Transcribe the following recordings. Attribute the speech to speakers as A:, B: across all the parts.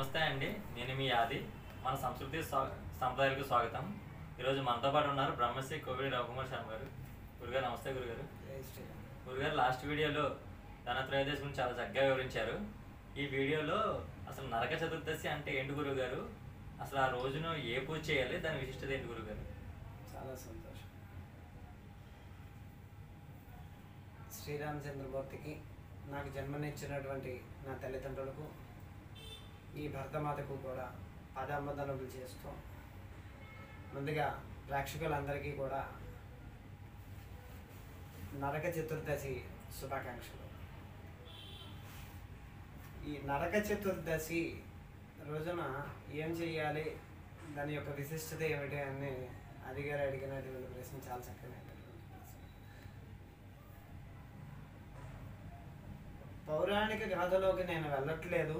A: నమస్తే అండి నేను మీ ఆది మన సంస్కృతి స్వా- సంప్రదాయాలకు స్వాగతం ఈరోజు మనతో పాటు ఉన్నారు బ్రహ్మశ్రీ కోవిడి రవికుమార్ శర్మ గారు గురుగారు నమస్తే గురుగారు గురుగారు లాస్ట్ వీడియోలో ధనత్రయోదశి గురించి చాలా చక్కగా వివరించారు ఈ వీడియోలో అసలు నరక చతుర్దశి అంటే ఏంటి గురుగారు అసలు ఆ రోజున ఏ పూజ చేయాలి దాని విశిష్టత ఏంటి గురుగారు
B: చాలా సంతోషం శ్రీరామచంద్రమూర్తికి నాకు జన్మనిచ్చినటువంటి నా తల్లిదండ్రులకు ఈ భరతమాతకు కూడా పాదాంబదనములు చేస్తూ ముందుగా ప్రేక్షకులందరికీ కూడా నరక చతుర్దశి శుభాకాంక్షలు ఈ నరక చతుర్దశి రోజున ఏం చేయాలి దాని యొక్క విశిష్టత ఏమిటి అని అడిగారు అడిగినటువంటి ప్రశ్న చాలా చక్కనైనటువంటి ప్రశ్న పౌరాణిక గాథలోకి నేను వెళ్ళట్లేదు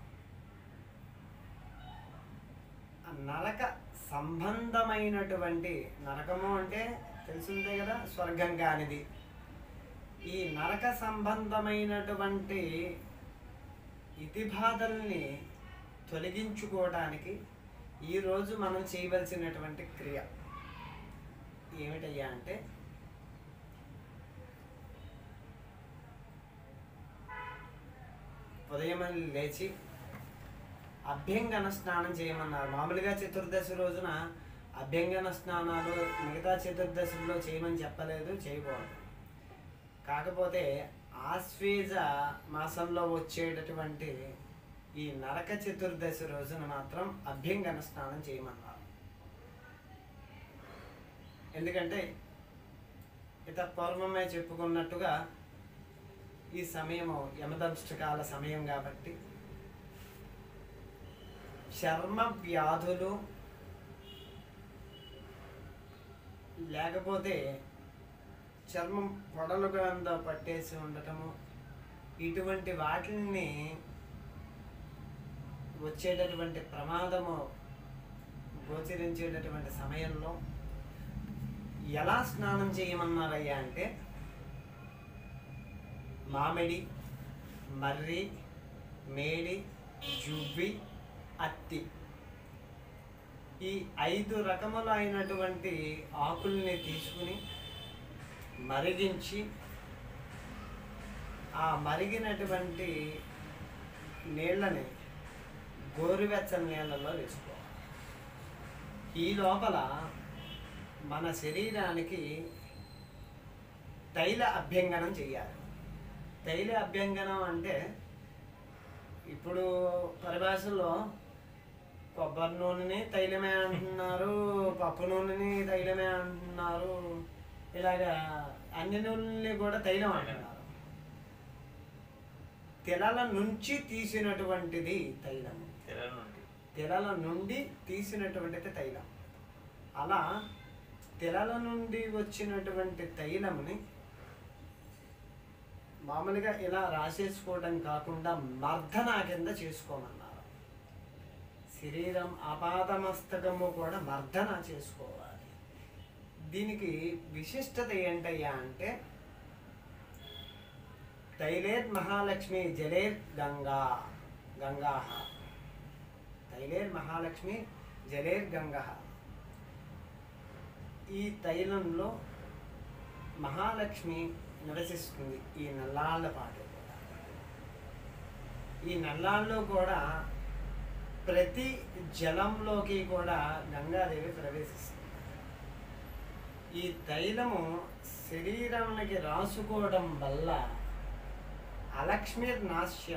B: ఆ నరక సంబంధమైనటువంటి నరకము అంటే తెలిసిందే కదా స్వర్గం కానిది ఈ నరక సంబంధమైనటువంటి ఇతిబాధల్ని తొలగించుకోవడానికి ఈరోజు మనం చేయవలసినటువంటి క్రియ ఏమిటయ్యా అంటే ఉదయం లేచి అభ్యంగన స్నానం చేయమన్నారు మామూలుగా చతుర్దశి రోజున అభ్యంగన స్నానాలు మిగతా చతుర్దశిలో చేయమని చెప్పలేదు చేయకూడదు కాకపోతే ఆశ్వేజ మాసంలో వచ్చేటటువంటి ఈ నరక చతుర్దశి రోజున మాత్రం అభ్యంగన స్నానం చేయమన్నారు ఎందుకంటే ఇత పూర్వమే చెప్పుకున్నట్టుగా ఈ సమయము యమదంష్టకాల సమయం కాబట్టి చర్మ వ్యాధులు లేకపోతే చర్మం పొడలుగా అంత పట్టేసి ఉండటము ఇటువంటి వాటిని వచ్చేటటువంటి ప్రమాదము గోచరించేటటువంటి సమయంలో ఎలా స్నానం చేయమన్నారయ్యా అంటే మామిడి మర్రి మేడి జువ్వి అత్తి ఈ ఐదు రకములైనటువంటి ఆకుల్ని తీసుకుని మరిగించి ఆ మరిగినటువంటి నీళ్ళని గోరువెచ్చని నీళ్ళలో వేసుకోవాలి ఈ లోపల మన శరీరానికి తైల అభ్యంగనం చేయాలి తైల అభ్యంగనం అంటే ఇప్పుడు పరిభాషలో కొబ్బరి నూనెని తైలమే అంటున్నారు పప్పు నూనెని తైలమే అంటున్నారు ఇలాగా అన్ని నూనెల్ని కూడా తైలం అంటున్నారు తెలల నుంచి తీసినటువంటిది తైలం
A: తెరల నుండి
B: తెలల నుండి తీసినటువంటిది తైలం అలా తెలల నుండి వచ్చినటువంటి తైలంని మామూలుగా ఇలా రాసేసుకోవడం కాకుండా మర్దన కింద చేసుకోమన్నారు శరీరం అపాదమస్తకము కూడా మర్దన చేసుకోవాలి దీనికి విశిష్టత ఏంటయ్యా అంటే తైలేర్ మహాలక్ష్మి జలేర్ గంగా గంగా తైలేర్ మహాలక్ష్మి జలేర్ గంగా ఈ తైలంలో మహాలక్ష్మి నివసిస్తుంది ఈ నల్లాళ్ళ పాటు కూడా ఈ నల్లాళ్ళు కూడా ప్రతి జలంలోకి కూడా గంగాదేవి ప్రవేశిస్తుంది ఈ తైలము శరీరానికి రాసుకోవడం వల్ల అలక్ష్మీర్ నాశ్య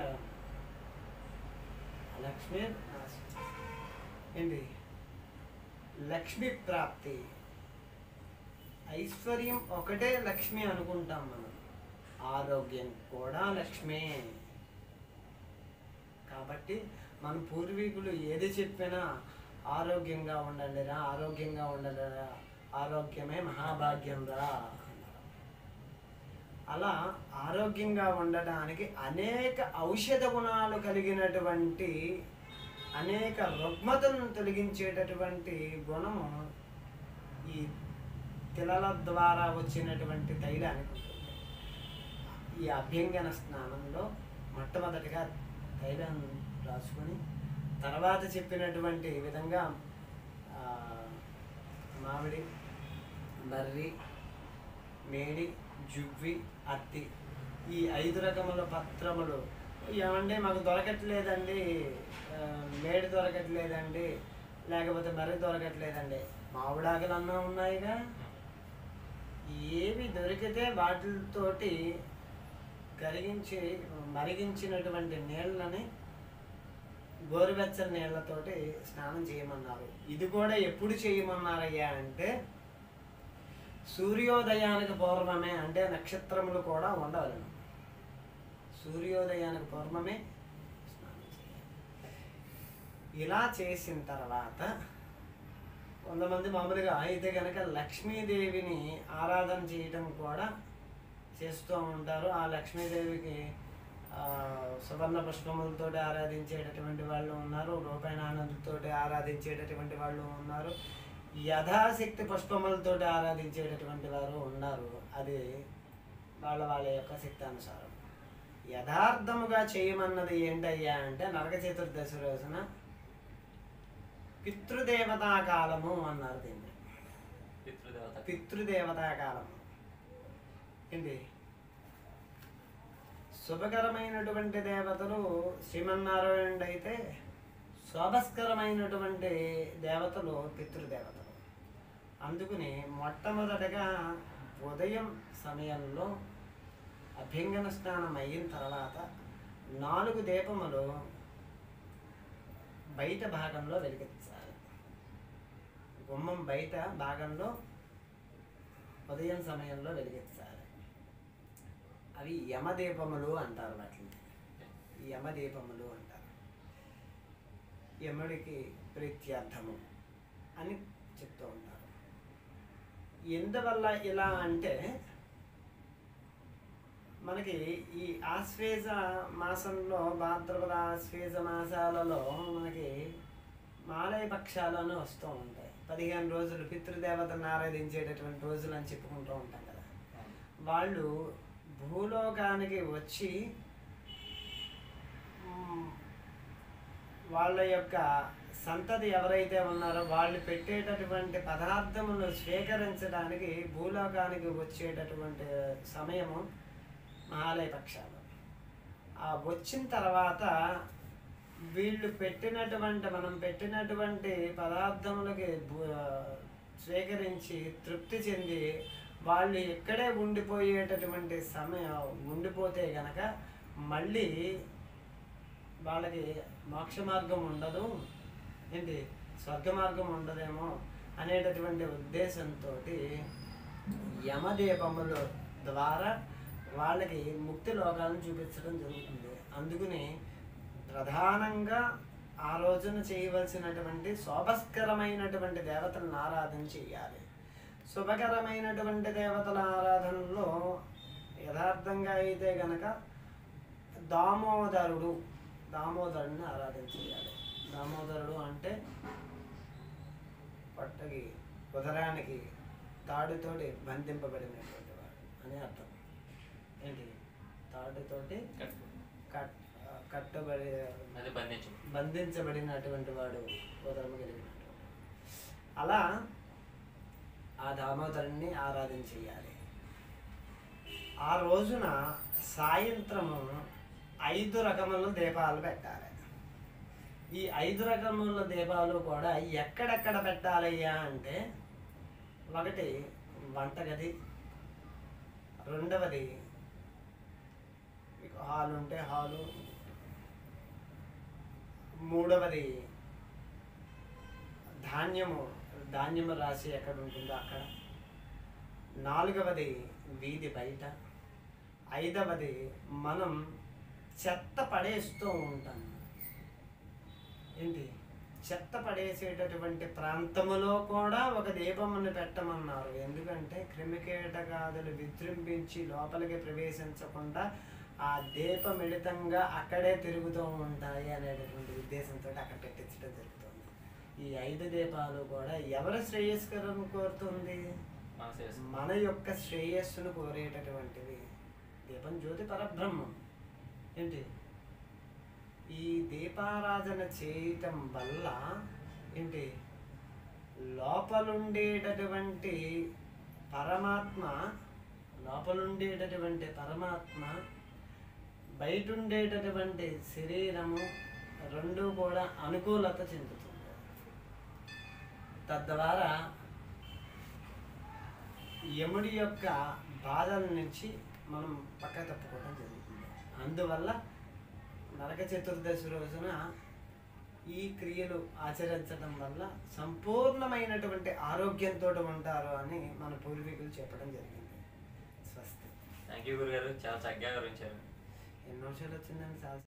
B: అలక్ష్మీర్ నాశ్య ఏంటి లక్ష్మి ప్రాప్తి ఐశ్వర్యం ఒకటే లక్ష్మి అనుకుంటాం మనం ఆరోగ్యం కూడా లక్ష్మే కాబట్టి మన పూర్వీకులు ఏది చెప్పినా ఆరోగ్యంగా ఉండండిరా ఆరోగ్యంగా ఉండండిరా ఆరోగ్యమే మహాభాగ్యం రా అన్నారు. అలా ఆరోగ్యంగా ఉండడానికి అనేక ఔషధ గుణాలు కలిగినటువంటి అనేక రుగ్మతలను తొలగించేటటువంటి గుణము ఈ తిలల ద్వారా వచ్చినటువంటి తైలానికి ఉంటుంది ఈ అభ్యంగన స్నానంలో మొట్టమొదటిగా తైలం రాసుకొని తర్వాత చెప్పినటువంటి విధంగా ఆ, మామిడి మర్రి మేడి జువ్వి అత్తి ఈ ఐదు రకముల పత్రములు ఏమంటే మాకు దొరకట్లేదండి ఆ, మేడి దొరకట్లేదండి లేకపోతే మర్రి దొరకట్లేదండి మామిడాకులన్నా ఉన్నాయిగా ఏవి దొరికితే వాటితోటి కరిగించి మరిగించినటువంటి నీళ్ళని గోరువెచ్చని నీళ్ళతోటి స్నానం చేయమన్నారు ఇది కూడా ఎప్పుడు చేయమన్నారయ్యా అంటే సూర్యోదయానికి పూర్వమే అంటే నక్షత్రములు కూడా ఉండవలను సూర్యోదయానికి పూర్వమే స్నానం చేయాలి ఇలా చేసిన తర్వాత కొంతమంది మామూలుగా అయితే కనుక లక్ష్మీదేవిని ఆరాధన చేయటం కూడా చేస్తూ ఉంటారు ఆ లక్ష్మీదేవికి ఆ, సువర్ణ పుష్పములతో ఆరాధించేటటువంటి వాళ్ళు ఉన్నారు రూపాయణానందతో ఆరాధించేటటువంటి వాళ్ళు ఉన్నారు యథాశక్తి పుష్పములతో ఆరాధించేటటువంటి వారు ఉన్నారు అది వాళ్ళ వాళ్ళ యొక్క శక్తి అనుసారం యథార్థముగా చేయమన్నది ఏంటయ్యా అంటే నరక చతుర్దశి రోజున పితృదేవతా కాలము అన్నారు దీన్ని
A: పితృదేవత
B: పితృదేవతా కాలము ఏంటి శుభకరమైనటువంటి దేవతలు శ్రీమన్నారాయణుడు అయితే శోభస్కరమైనటువంటి దేవతలు పితృదేవతలు అందుకని మొట్టమొదటగా ఉదయం సమయంలో అభ్యంగన స్నానం అయిన తర్వాత నాలుగు దీపములు బయట భాగంలో వెలిగించాలి గుమ్మం బయట భాగంలో ఉదయం సమయంలో వెలిగించాలి అవి యమదీపములు అంటారు వాటిని యమదీపములు అంటారు యముడికి ప్రీత్యర్థము అని చెప్తూ ఉంటారు ఎందువల్ల ఇలా అంటే మనకి ఈ ఆశ్వేజ మాసంలో భాద్రపద ఆశ్వేజ మాసాలలో మనకి మాలయ పక్షాలను వస్తూ ఉంటాయి పదిహేను రోజులు పితృదేవతను ఆరాధించేటటువంటి రోజులు అని చెప్పుకుంటూ ఉంటాం కదా వాళ్ళు భూలోకానికి వచ్చి మ్, వాళ్ళ యొక్క సంతతి ఎవరైతే ఉన్నారో వాళ్ళు పెట్టేటటువంటి పదార్థములు స్వీకరించడానికి భూలోకానికి వచ్చేటటువంటి సమయము మహాలయ పక్షాలు ఆ వచ్చిన తర్వాత వీళ్ళు పెట్టినటువంటి మనం పెట్టినటువంటి పదార్థములకి భూ- స్వీకరించి తృప్తి చెంది వాళ్ళు ఇక్కడే ఉండిపోయేటటువంటి సమయం ఉండిపోతే గనక మళ్ళీ వాళ్ళకి మోక్ష మార్గం ఉండదు ఏంటి స్వర్గ మార్గం ఉండదేమో అనేటటువంటి ఉద్దేశంతో యమదీపముల ద్వారా వాళ్ళకి ముక్తి లోకాలను చూపించడం జరుగుతుంది అందుకని ప్రధానంగా ఆ రోజున చేయవలసినటువంటి శోభస్కరమైనటువంటి దేవతలను ఆరాధన చేయాలి శుభకరమైనటువంటి దేవతల ఆరాధనలో యథార్థంగా అయితే గనక దామోదరుడు దామోదరుడిని ఆరాధన చేయాలి దామోదరుడు అంటే పొట్టకి ఉదరానికి తాడుతోటి బంధింపబడినటువంటి వాడు అని అర్థం ఏంటి తాడుతోటి కట్ కట్టబడి
A: అది బంధించు
B: బంధించబడినటువంటి వాడు ఉదరం కలిగినటువంటి అలా ఆ దామోదరుణ్ణి ఆరాధన చేయాలి ఆ రోజున సాయంత్రము ఐదు రకముల దీపాలు పెట్టాలి ఈ ఐదు రకముల దీపాలు కూడా ఎక్కడెక్కడ పెట్టాలయ్యా అంటే ఒకటి వంటగది రెండవది మీకు హాల్ ఉంటే హాలు మూడవది ధాన్యము ధాన్యము రాశి ఎక్కడ ఉంటుందో అక్కడ నాలుగవది వీధి బయట ఐదవది మనం చెత్త పడేస్తూ ఉంటాం ఏంటి చెత్త పడేసేటటువంటి ప్రాంతములో కూడా ఒక దీపమును పెట్టమన్నారు ఎందుకంటే క్రిమికీటకాదులు విజృంభించి లోపలికి ప్రవేశించకుండా ఆ దీప మిళితంగా అక్కడే తిరుగుతూ ఉంటాయి అనేటటువంటి ఉద్దేశంతో అక్కడ పెట్టించడం జరుగుతుంది ఈ ఐదు దీపాలు కూడా ఎవరి శ్రేయస్కరం కోరుతుంది
A: మన శేషం
B: మన యొక్క శ్రేయస్సును కోరేటటువంటివి దీపం జ్యోతి పరబ్రహ్మం ఏంటి ఈ దీపారాధన చేయటం వల్ల ఏంటి లోపలుండేటటువంటి పరమాత్మ లోపలుండేటటువంటి పరమాత్మ బయట ఉండేటటువంటి శరీరము రెండు కూడా అనుకూలత చెందుతుంది తద్వారా యముడి యొక్క బాధల నుంచి మనం పక్క తప్పుకోవడం జరుగుతుంది అందువల్ల నరక చతుర్దశి రోజున ఈ క్రియలు ఆచరించడం వల్ల సంపూర్ణమైనటువంటి ఆరోగ్యంతో ఉంటారు అని మన పూర్వీకులు చెప్పడం జరిగింది స్వస్తి
A: థ్యాంక్ యూ గురుగారు చాలా చక్కగా వివరించారు
B: ఎన్నో విషయాలు వచ్చిందండి చాలా